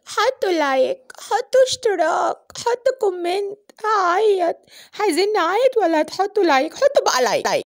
حطوا لايك حطوا اشتراك حطوا كومنت هعيط عايزين نعيط ولا هتحطوا لايك حطوا بقى لايك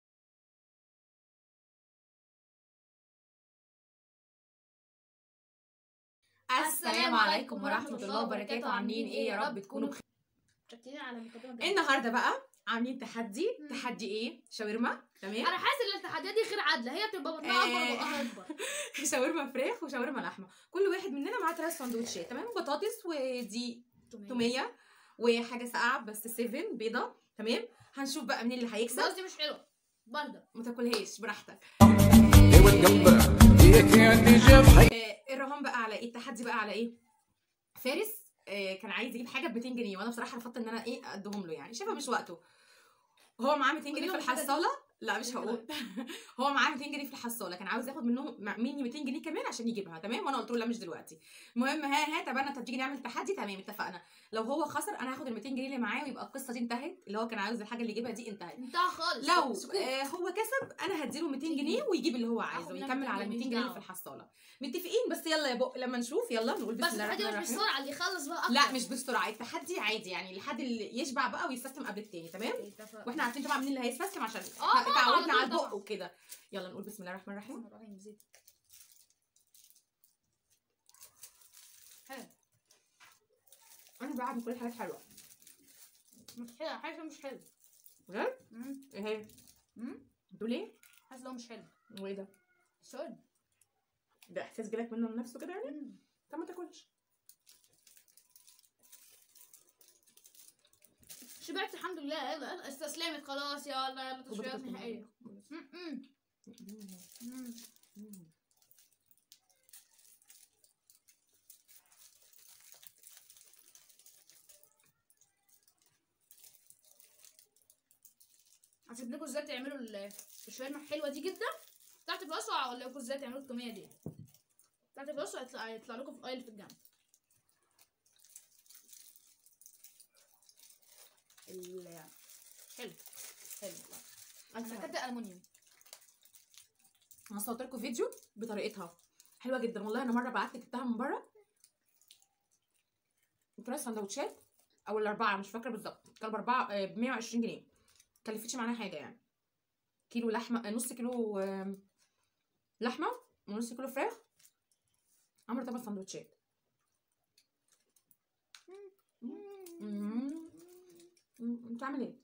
السلام عليكم ورحمة الله وبركاته عاملين ايه يا رب تكونوا بخير متشكرين على المقدمه النهارده بقى عاملين تحدي مم. تحدي ايه شاورما تمام انا حاسس ان التحديات دي غير عادله هي بتبقى بطنها اكبر آه. وبقها اكبر شاورما فراخ وشاورما لحمه كل واحد مننا معاه ثلاث سندوتشات تمام بطاطس ودي توميه وحاجه ساقعه بس 7 بيضه تمام هنشوف بقى مين اللي هيكسب بس دي مش حلوه برده ما تاكلهاش براحتك والقلب هيك يعني جاب حي آه، الرهان بقى على ايه التحدي بقى على ايه فارس آه، كان عايز يجيب حاجه ب 200 جنيه وانا بصراحه رفضت ان انا ايه ادهم له يعني شايفه مش وقته هو معاه 200 جنيه في قولي له الحاجة دي. الحصاله لا مش قولي له هقول هو معاه 200 جنيه في الحصاله كان عاوز ياخد منهم مع- مني 200 جنيه كمان عشان يجيبها تمام وانا قلت له لا مش دلوقتي المهم ها ها طب انا طب تيجي نعمل تحدي تمام اتفقنا لو هو خسر انا هاخد ال 200 جنيه اللي معاه ويبقى القصه دي انتهت اللي هو كان عاوز الحاجه اللي يجيبها دي انتهت انتهى خالص لو سكوت. آه هو كسب انا هديله 200 جنيه ويجيب اللي هو عايزه آخد منك ويكمل 200 على جنيه 200 مش جنيه اللي في دعوة. الحصاله متفقين بس يلا يا بق لما نشوف يلا نقول بس بسم الله التحدي الرحمن مش الرحيم بالسرعه اللي يخلص بقى أكتر. لا مش بالسرعه التحدي عادي يعني لحد اللي يشبع بقى ويستسلم قبل التاني تمام اتفق. واحنا عارفين طبعا مين اللي هيستسلم عشان آه، احنا طبعاً، اتعودنا على طبعاً. البق وكده يلا نقول بسم الله الرحمن الرحيم الرحمن الرحيم زيت حلو انا بعمل كل الحاجات حلوه مش حلو حاسه مش حلو بجد مم. ايه هي مم. بتقول ايه حاسه لو مش حلو وايه ده سوري ده احساس جالك منه لنفسه كده يعني مم. طب ما تاكلش شبعت الحمد لله يلا يلا استسلمت خلاص يلا يلا تصفيات نهائيه مم. مم. مم. هسيب لكم ازاي تعملوا ال- الشاورما الحلوه دي جدا تحت في الوصف واقول لكم ازاي تعملوا التوميه دي تحت في الوصف هيطلع هيطلع لكم في الاي اللي في الجنب ال- حلو حلو انا كنت المونيوم انا صورت لكم فيديو بطريقتها حلوه جدا والله انا مره بعت جبتها من بره ثلاث سندوتشات او الاربعه مش فاكره بالظبط كانوا باربعه ب 120 جنيه كلفتش معانا حاجه يعني كيلو لحمه آه، نص كيلو آه، لحمه ونص كيلو فراخ عملوا ثمان سندوتشات مم. مم. بتعمل ايه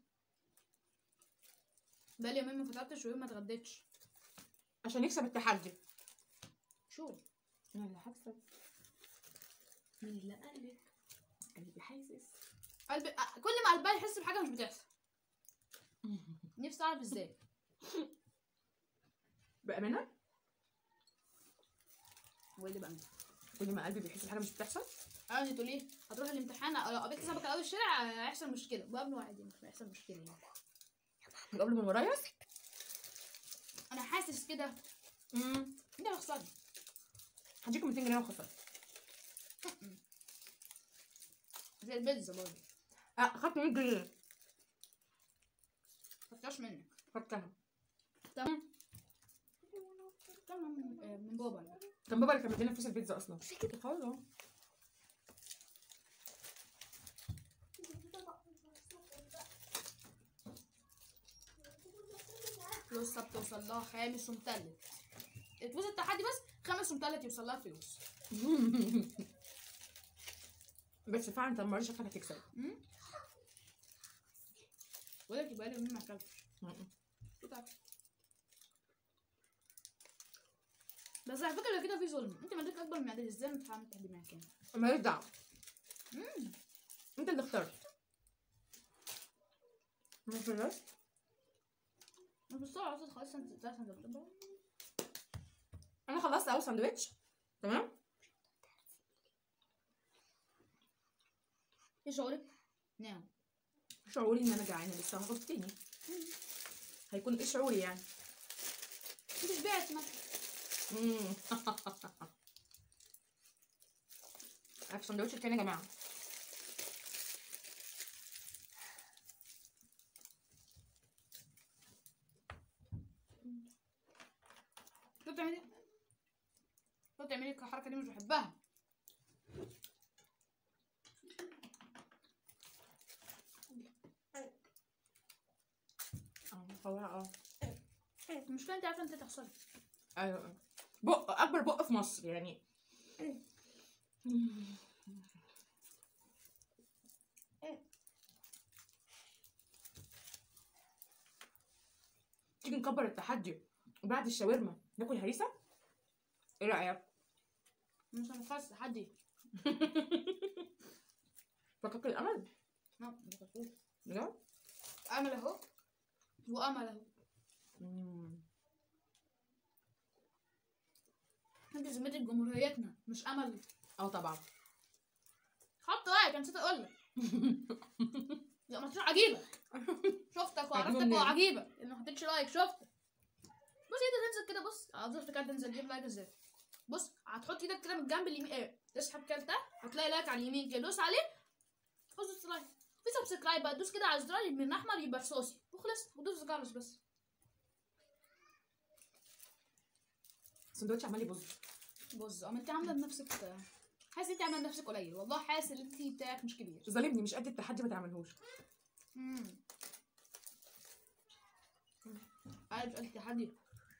بقالي يومين ما فطرتش ويوم ما اتغديتش عشان يكسب التحدي شو انا اللي هكسب مين اللي قلبك قلبي حاسس قلبي أ- كل ما قلبي يحس بحاجه مش بتحصل نفسي اعرف ازاي بامانه واللي بقى كل ما قلبي بيحس بحاجه مش بتحصل انا تقول ايه هتروح الامتحان أو لو قابلت صاحبك اول الشارع هيحصل مشكله وقابله عادي مش هيحصل مشكله يعني قبل من ورايا انا حاسس كده امم انت هتخسرني هديكم 200 جنيه وخسرت زي البيتزا برضه اه خدت 100 جنيه ما خدتهاش منك خدتها تمام تمام من, آه، من بابا كان بابا اللي كان مدينا فلوس البيتزا اصلا خلاص اهو فلوسها بتوصل لها خامس ومتلت فلوس التحدي بس خامس ومتلت يوصل لها فلوس بس فعلا انت المره دي شكلك هتكسب بقول لك بقالي يومين ما اكلتش مم. بتاكل. بس على فكره كده في ظلم انت معدتك اكبر من معدتي ازاي انت عامل تحدي معاك يعني ماليش دعوه انت اللي اخترت ما خلصت انا بسرعه عايزه خلاص انت ازاي سندوتش بقى انا خلصت اول ساندوتش تمام ايه شعورك؟ نعم شعوري ان انا جعانه لسه هاخد تاني هيكون ايه شعوري يعني انت شبعت مثلا مم. في سندوتش التاني يا جماعه انت بتعملي ايه؟ انت بتعملي الحركه دي مش بحبها مصورة اه المشكله انت عارفه انت تخسري ايوه أيوة. بق اكبر بق في مصر يعني تيجي نكبر التحدي وبعد الشاورما ناكل هريسه ايه رايك مش هنخلص تحدي فكك الامل ما ما تخافوش. بجد امل اهو وامل اهو مم. انت ذمتك جمهوريتنا مش امل اه طبعا حط لايك انا نسيت اقول لك لا ما تروح عجيبك شفتك وعرفتك منين؟ وعجيبه ان ما حطيتش لايك شفتك بص ايدك تنزل كده بص هتفضل كده تنزل جيب لايك ازاي بص هتحط ايدك كده من الجنب اليمين ايه تسحب كده لتحت هتلاقي لايك على اليمين كده دوس عليه خش لايك في سبسكرايب بقى دوس كده على الزرار من احمر يبقى رصاصي وخلص ودوس جرس بس السندوتش عمال يبوظ بص اما انت عامله لنفسك حاسس انت عامله لنفسك قليل والله حاسس ان انت بتاعك مش كبير ظالمني مش قد التحدي ما تعملهوش امم عارف قلت تحدي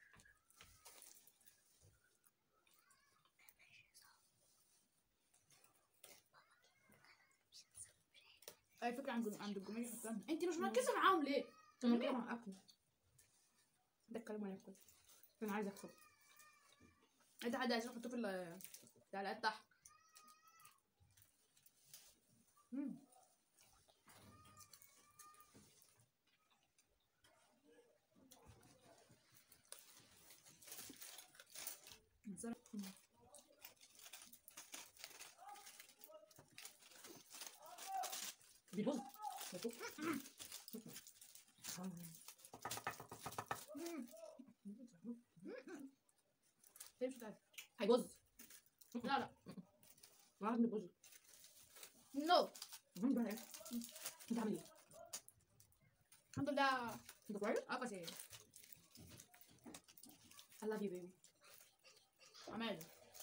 اي فكره عن عند الجمهوريه حطها انت مش مركزه معاهم ليه؟ انا كده مع اكل ده الكلام وانا اكل انا عايزه اكسب انت حد عايز احطه في ال- التعليقات تحت مم. بيبوظ ليه مش عارف هيبوظ لا لا ما عارف بيبوظ نو المهم بقى ايه انت عامل ايه؟ الحمد لله انت كويس؟ اه كويس I love you baby عمال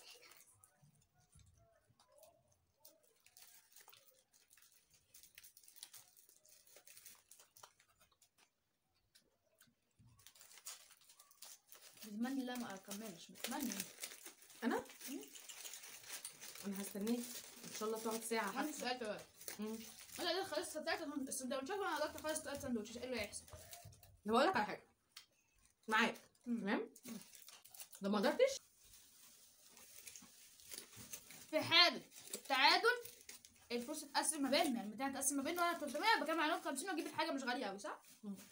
بتمني لا ما اكملش بتمني انا؟ انا هستناك ان شاء الله تقعد ساعه عندي حتى سؤال كمان مم. انا قدرت خلصت ثلاث السندوتشات وانا قدرت اخلص ثلاث سندوتشات ايه اللي هيحصل؟ طب هقول لك على حاجه معاك تمام لو ما قدرتش في حالة التعادل الفلوس تتقسم ما بيننا يعني 200 تقسم ما بيننا وانا 300 يبقى كام عليهم 50 واجيب الحاجه مش غاليه قوي صح؟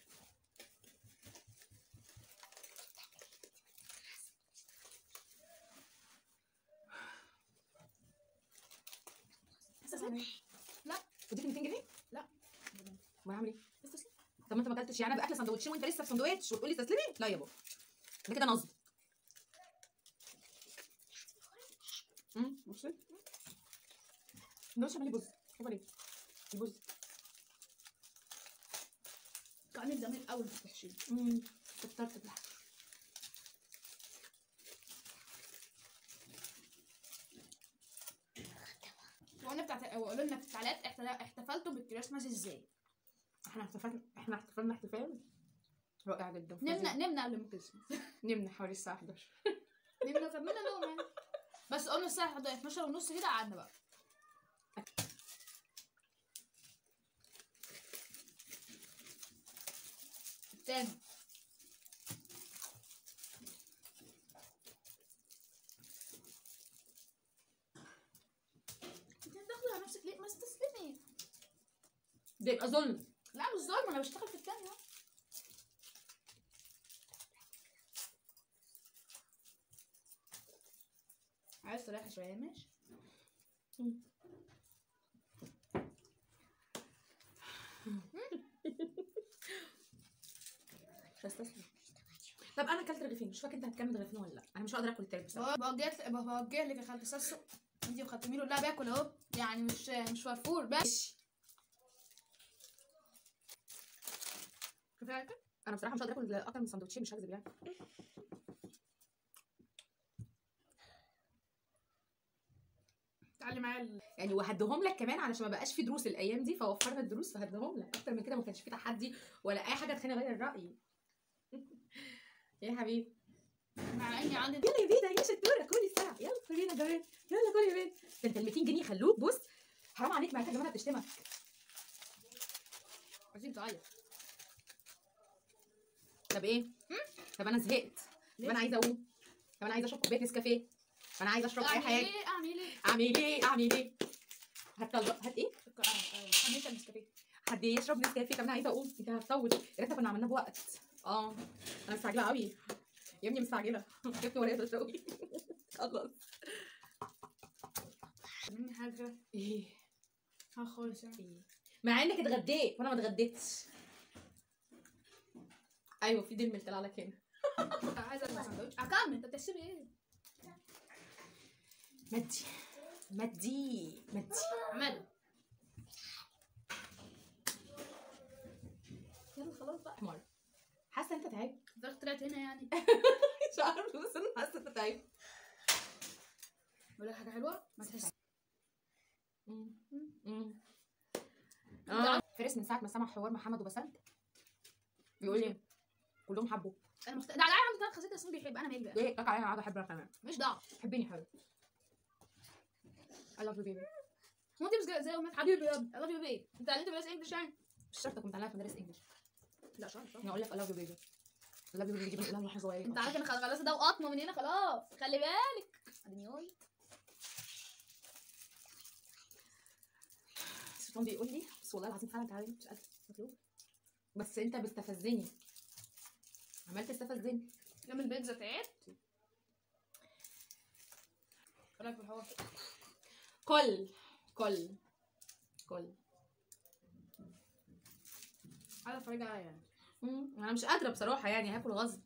لا اديك 200 جنيه لا ما اعمل ايه استسلم طب ما انت ما اكلتش يعني انا باكل سندوتشين وانت لسه في سندوتش وتقول لي استسلمي لا يابا ده كده نصب امم بصي السندوتش عمال يبوظ شوف عليه يبوظ كان جميل قوي في التحشيش امم كترت بالحق وانا بتاعت وقالوا لنا في التعليقات احتل- احتفلتوا بالكريسماس ازاي؟ احنا احتفلنا احنا احتفلنا احتفال رائع جدا نمنا نمنا قبل ما الكريسماس نمنا حوالي الساعه 11 نمنا كملنا نوم يعني بس قمنا الساعه 11 12 ونص كده قعدنا بقى تاني انت هتاخدي على نفسك ليه؟ ما استسلمي ده يبقى ظلم لا مش ظلم انا بشتغل في التانية اهو. عايز تريح شوية ماشي مش هستسلم طب انا اكلت رغيفين مش فاكر انت هتكمل رغيفين ولا لا انا مش هقدر اكل التالت بصراحه بوجهت بوجه لك يا خالتي ساسو انتي وخدتمي له لا باكل اهو يعني مش مش فرفور بس كفايه على كده انا بصراحه مش هقدر اكل اكتر من سندوتشين مش هكذب يعني تعالي معايا ال- يعني وهديهم لك كمان علشان ما بقاش في دروس الايام دي فوفرنا الدروس فهديهم لك اكتر من كده ما كانش في تحدي ولا اي حاجه تخليني اغير رايي يا حبيبي مع اني عندي يلا يا بينا يا شطوره كلي الساعه يلا كلينا كمان يلا كلي يا بينا ده انت ال 200 جنيه خلوك بص حرام عليك معاك كمان بتشتمك عايزين تعيط طب ايه طب انا زهقت طب انا عايزه اقوم طب انا عايزه اشرب كوبايه نسكافيه انا عايزه اشرب اي اعمل حاجه ايه اعمل ايه اعمل ايه اعمل ايه هات طلب هات ايه حميت النسكافيه حد يشرب نسكافيه طب انا عايزه اقوم انت هتطول يا ريتنا كنا عملناه بوقت اه انا مستعجله قوي يا ابني مستعجله جبت ورقه تشربي خلص مني حاجه ايه ها خالص يعني إيه؟ مع انك اتغديت وانا ما اتغديتش ايوه في دم طلع لك هنا عايزه اكل سندوتش اكمل انت بتحسبي ايه مدي مدي مدي عماد يلا خلاص بقى حمار حاسه انت تعبت الفراخ طلعت هنا يعني مش عارفه بس انا حاسه انت تعبت بقول لك حاجه حلوه ما تحس مم. مم. اه فارس من ساعه ما سمع حوار محمد وبسنت بيقول لي كلهم حبوا انا مخت... ده على عنده ثلاث خسيت اسمه بيحب انا مالي بقى ايه كاكا عليها قاعده احب انا كمان مش دعوه حبيني حبيبي I love you baby هو انت مش زي امك حبيبي يا ابني I love you baby انت علمت بس انجلش يعني مش شرط كنت عليها في مدرسه انجلش لا شرط شرط انا اقول لك I love you baby I love you baby دي بنقولها واحنا صغيرين انت عارف ان خلاص ده وقطمه من هنا خلاص خلي بالك اديني الشيطان بيقول لي بس والله العظيم فعلا تعالي مش قادره مطلوب بس انت بتستفزني عمال تستفزني يوم البيتزا تعبت ايه رايك في الحوار كل كل كل عايزه اتفرج عليها يعني مم. انا مش قادره بصراحه يعني هاكل غصب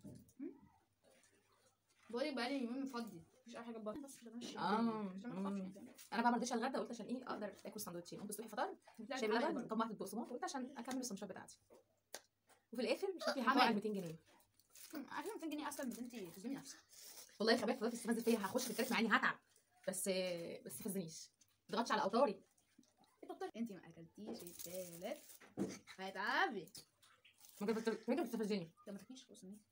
بقول لك بقالي يومين مفضي مفيش اي حاجه بره بس كده ماشي آه. عشان ما مم. أخافش يعني. انا بقى ما رضيتش اتغدى قلت عشان ايه اقدر اكل سندوتشين قمت الصبح فطار لا، شاي تعالى بلبن بره. طب واحده بقسماط قلت عشان اكمل السندوتشات بتاعتي وفي الاخر مش فاكره حمام. هدفع 200 جنيه عشان 200 جنيه اصلا بس انت تظلمي نفسك والله يا خباك فضلت تستفز فيا هخش في التالت مع اني هتعب بس بس تستفزنيش ما تضغطش على اوتاري انت ما اكلتيش التالت هتعبي ما كنت كنت بتستفزني ده ما تاكليش خلاص مني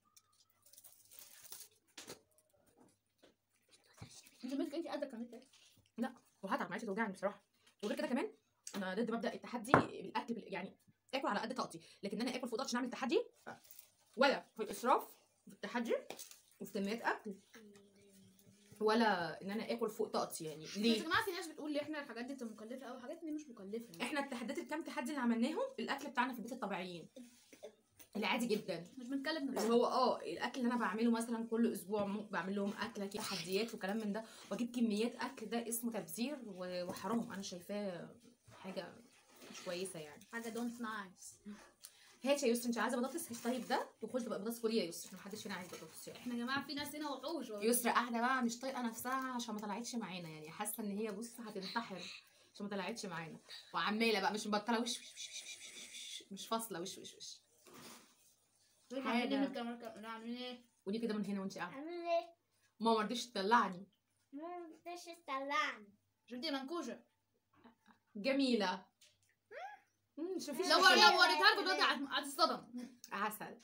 انت مالك انت قادره كمان تاني لا وهتعب معايا توجعني بصراحه وغير كده كمان انا ضد مبدا التحدي بالاكل بال- يعني اكل على قد طاقتي لكن انا اكل فوق طاقتي عشان اعمل تحدي ف- ولا في الاسراف في التحدي وفي كميات اكل ولا ان انا اكل فوق طاقتي يعني بس يا ليه جماعه في ناس بتقول لي احنا الحاجات دي بتبقى مكلفه قوي حاجات دي مش مكلفه يعني. احنا التحديات الكام تحدي اللي عملناهم الاكل بتاعنا في البيت الطبيعيين العادي جدا مش بنكلف اللي نفسنا هو اه الاكل اللي انا بعمله مثلا كل اسبوع ممكن بعمل لهم اكله كده تحديات وكلام من ده واجيب كميات اكل ده اسمه تبذير و- وحرام انا شايفاه حاجه مش كويسه يعني حاجه دونت نايس هات يا يسرا انت عايزه بطاطس هات طيب ده وخش بقى بطاطس كوريه يا يسرا محدش فينا عايز بطاطس يعني احنا يا جماعه في ناس هنا وحوش والله. يسرا قاعده بقى مش طايقه نفسها عشان ما طلعتش معانا يعني حاسه ان هي بص هتنتحر عشان ما طلعتش معانا وعماله بقى مش مبطله وش وش وش وش وش وش مش فاصله وش وش وش طيب حاجة. عاملين ايه الكاميرا كاميرا عاملين ايه ودي كده من هنا وانت قاعده عامل ايه؟ ماما ما رضيتش تدلعني مش تطلعني عشان دي منكوشه جميله مم، شوفي لو لا، لو لا، وريتها لكم لا. دلوقتي هت- هتتصدم عسل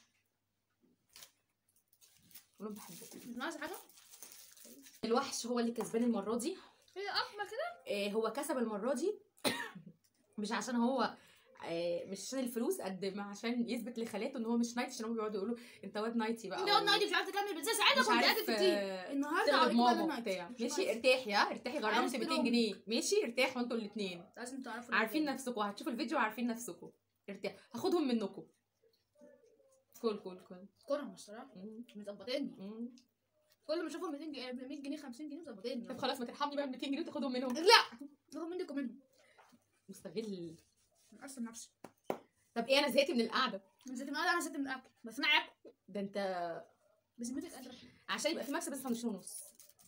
كلهم بحبكم مش ناقص حاجه الوحش هو اللي كسبان المره دي هي احمر كده آه، هو كسب المره دي مش عشان هو آه، مش عشان الفلوس قد ما عشان يثبت لخالاته ان هو مش نايتي عشان هم بيقعدوا يقولوا انت واد نايتي بقى انت قلنا عادي مش عارفه تكمل بس ساعتها مش كنت عارف قاعده كتير آه، النهارده تغلب هوريك بقى ماما انا بتاع مش ماشي نايتي. ارتاحي يا ارتاحي غرمت عرفت 200 لهم. جنيه ماشي ارتاحوا انتوا الاثنين لازم تعرفوا عارفين نفسكم هتشوفوا الفيديو وعارفين نفسكم ارتاح هاخدهم منكم كل كل كل كورهم الصراحه مم، مظبطيني مم. كل ما اشوفهم 200 جنيه 100 جنيه 50 جنيه مظبطيني طب خلاص ما ترحمني بقى ب 200 جنيه وتاخدهم منهم لا باخد منكم منهم مستغل مقسم نفسي طب ايه انا زهقت من القعده من زيت من انا زيت من الاكل بس انا اكل ده انت بذمتك قادره عشان يبقى في مكسب بس سندوتشين ونص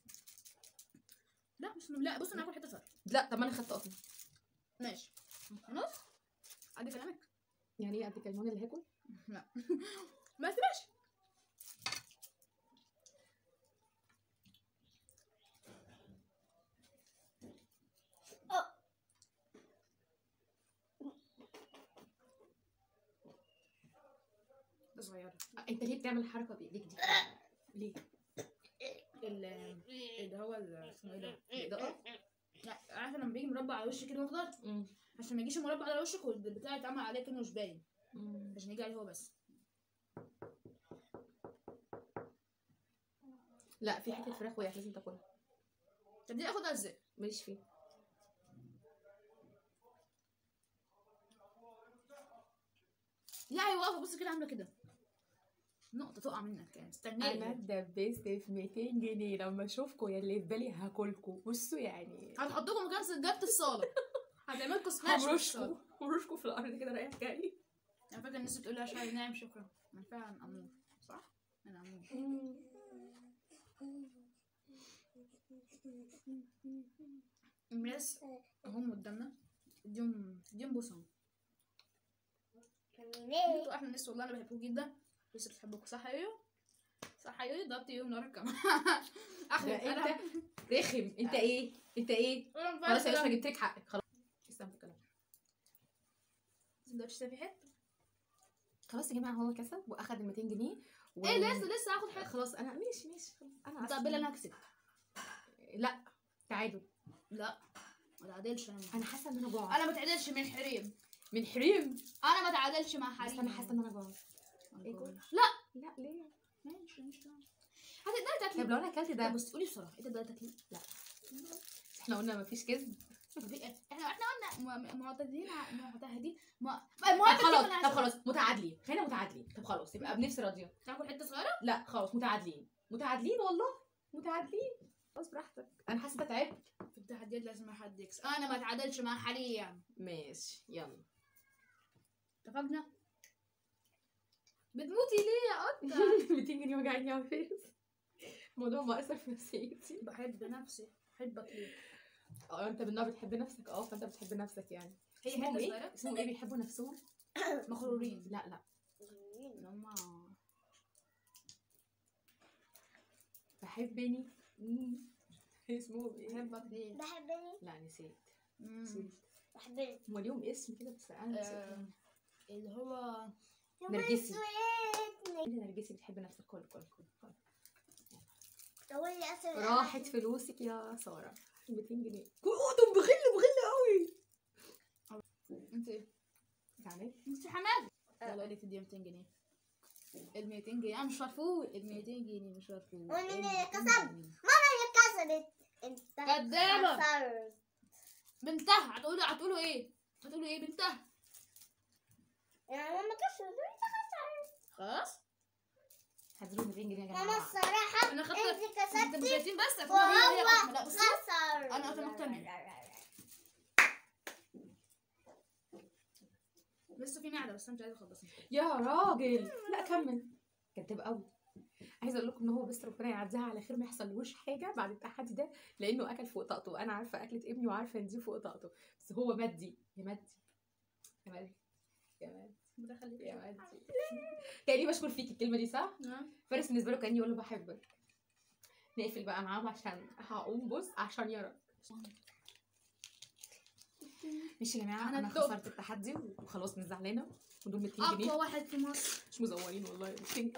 لا مش لا بص انا هاكل حته فرق لا طب ما انا خدت قطمه ماشي خلاص عادي كلامك يعني ايه قد كلمون اللي هاكل لا بس ماشي صغيره انت ليه بتعمل الحركه بايديك دي ليه ال- اللي هو ال- اسمه ايه ده الاضاءه لا عارفه لما بيجي مربع على وشك كده مخضر مم. عشان ما يجيش المربع على وشك والبتاع يتعمل عليه كانه مش باين مم. عشان يجي عليه هو بس لا في حته فراخ وقعت لازم تاكلها طب دي اخدها ازاي ماليش فيه لا هي واقفه بص كده عامله كده نقطه تقع منك يعني انا استنى اتدبست في 200 جنيه لما اشوفكم يا اللي في بالي هاكلكم بصوا يعني هتحطكم مكان سجاده الصاله هتعملكوا سماش في الصاله همرشكم همرشكم في الارض كده رايح جاي انا فاكره الناس بتقول لها شويه ناعم شكرا انا فعلا امور صح انا امور الناس هم قدامنا اديهم اديهم بوسه انتوا احلى ناس والله انا بحبكم جدا لسه بتحبكم صح يا يو صح يا يو ضربت يوم نار الكاميرا اخر لا انت رخم انت ايه انت ايه خلاص خلاص يا باشا جبت لك حقك خلاص استنى في الكلام سندوتش سافي حته خلاص يا جماعه هو كسب واخد ال 200 جنيه و... ايه لسه لسه هاخد حته خلاص انا ماشي ماشي خلاص. انا طب عارفة. بالله انا هكسب لا تعادل لا ما تعادلش انا انا حاسه ان انا جوعت انا ما تعادلش من حريم من حريم انا ما تعادلش مع بس حريم انا حاسه ان انا جوعت أنا إيه جوعت. جوه؟ لا لا ليه ماشي ماشي هتقدري طب تاكلي لو انا اكلت طب ده بس قولي بصراحه انت تقدري تاكلي لا احنا قلنا مفيش كذب مفي- احنا احنا قلنا م- معتدين ع- معتهدين ما طب المهم خلاص طب خلاص متعادلين خلينا متعادلين طب خلاص يبقى بنفس راضيه تاكل حته صغيره لا خلاص متعادلين متعادلين والله متعادلين خلاص براحتك انا حاسه إني تعبت في التحديات لازم حد يكسب انا ما اتعادلش مع حريم ماشي يلا اتفقنا بتموتي ليه يا قطه 200 جنيه وجعتني على الفيس الموضوع مأثر في نفسيتي بحب نفسي بحبك ليه اه انت بالنار بتحب نفسك اه فانت بتحب نفسك يعني هي اسمهم حته ايه؟ صغيره اسمهم ايه بيحبوا نفسهم؟ مغرورين لا لا اللي هم بحبني مم. اسمهم ايه؟ بحبك ليه بحبني لا نسيت مم. نسيت بحبني هما ليهم اسم كده بس انا نسيت آه، اللي هو نرجسي. سويتني انت نرجسي بتحب نفسك كل كل كل كل تقولي أسوي راحت فلوسك يا ساره 200 جنيه اه دول بغل بغل قوي انت ايه زعلان انت حماد يلا لي تدي 200 جنيه ال 200 جنيه انا مش مرفوض ال 200 جنيه مش مرفوض وأنا ال اللي 200 كسبت. جنيه. كسرت انت كدابة. خسرت بنتها هتقولوا هتقولوا ايه هتقولوا ايه بنتها يعني ماما كسرت انت خسرت خلاص هديله 200 جنيه يا ماما جماعه الصراحة انا خدت انت انت كسبتي مشاهدين بس هتقولوا وهو هي هي أصلاً. لا بصي خسر أنا أصلاً مقتنعة. لسه في معده بس انا مش عايزه اخلصها يا راجل لا كمل كداب قوي عايزه اقول لكم ان هو بس ربنا يعديها على خير ما يحصلوش حاجه بعد التحدي ده لانه اكل فوق طاقته وانا عارفه اكله ابني وعارفه ان دي فوق طاقته بس هو مادي يا مادي يا مادي يا مادي متخلف يا مادي كاني بشكر فيك الكلمه دي صح فارس بالنسبه له كاني يقول له بحبك نقفل بقى معاهم عشان هقوم بص عشان يرى ماشي يا جماعه أنا انا التوب. خسرت التحدي وخلاص مش زعلانه ودول 200 اقوى جنيه واحد في مصر مش مزورين والله 200 جنيه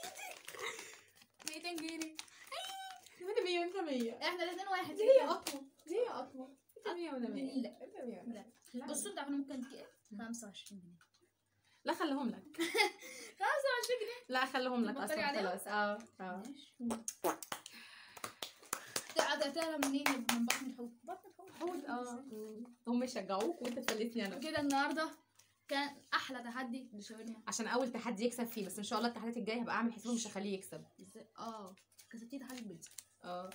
200 جنيه انا 100 وانت 100 احنا الاثنين واحد دي هي اطول دي هي اطول انت 100 وانا 100 لا. انت 100 وانا لا. 100 لا بصوا انت عارفين ممكن تجي 25 جنيه لا خليهم لك 25 جنيه لا خليهم لك تبطلي اصلا عليهم؟ خلاص اه اه ماشي تقعد تعرف منين من بطن الحوت بطن الحوت حوت اه هم يشجعوك وانت تفلتني انا كده النهارده كان احلى تحدي لشاورما عشان اول تحدي يكسب فيه بس ان شاء الله التحديات الجايه هبقى اعمل حسابه مش هخليه يكسب ازاي اه كسبتي تحدي بيتزا اه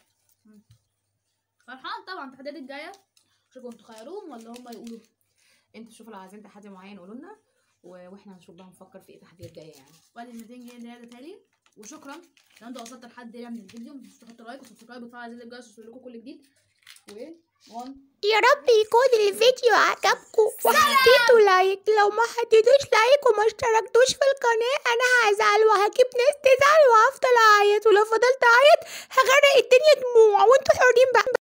فرحان طبعا التحديات الجايه شوفوا انتوا خيروهم ولا هم يقولوا انتوا شوفوا لو عايزين تحدي معين قولوا لنا و- واحنا هنشوف بقى نفكر في ايه تحديات جايه يعني وادي ال 200 جنيه اللي هي ده تالي وشكرا لو انتوا وصلتوا لحد هنا من الفيديو ما تنسوش تحطوا لايك وسبسكرايب وتفعلوا زر الجرس عشان يوصلكوا كل جديد و 1 يا رب يكون الفيديو عجبكم وحطيتوا لايك لو ما حطيتوش لايك وما اشتركتوش في القناة انا هزعل وهجيب ناس تزعل وهفضل اعيط ولو فضلت اعيط هغرق الدنيا دموع وانتوا حرين بقى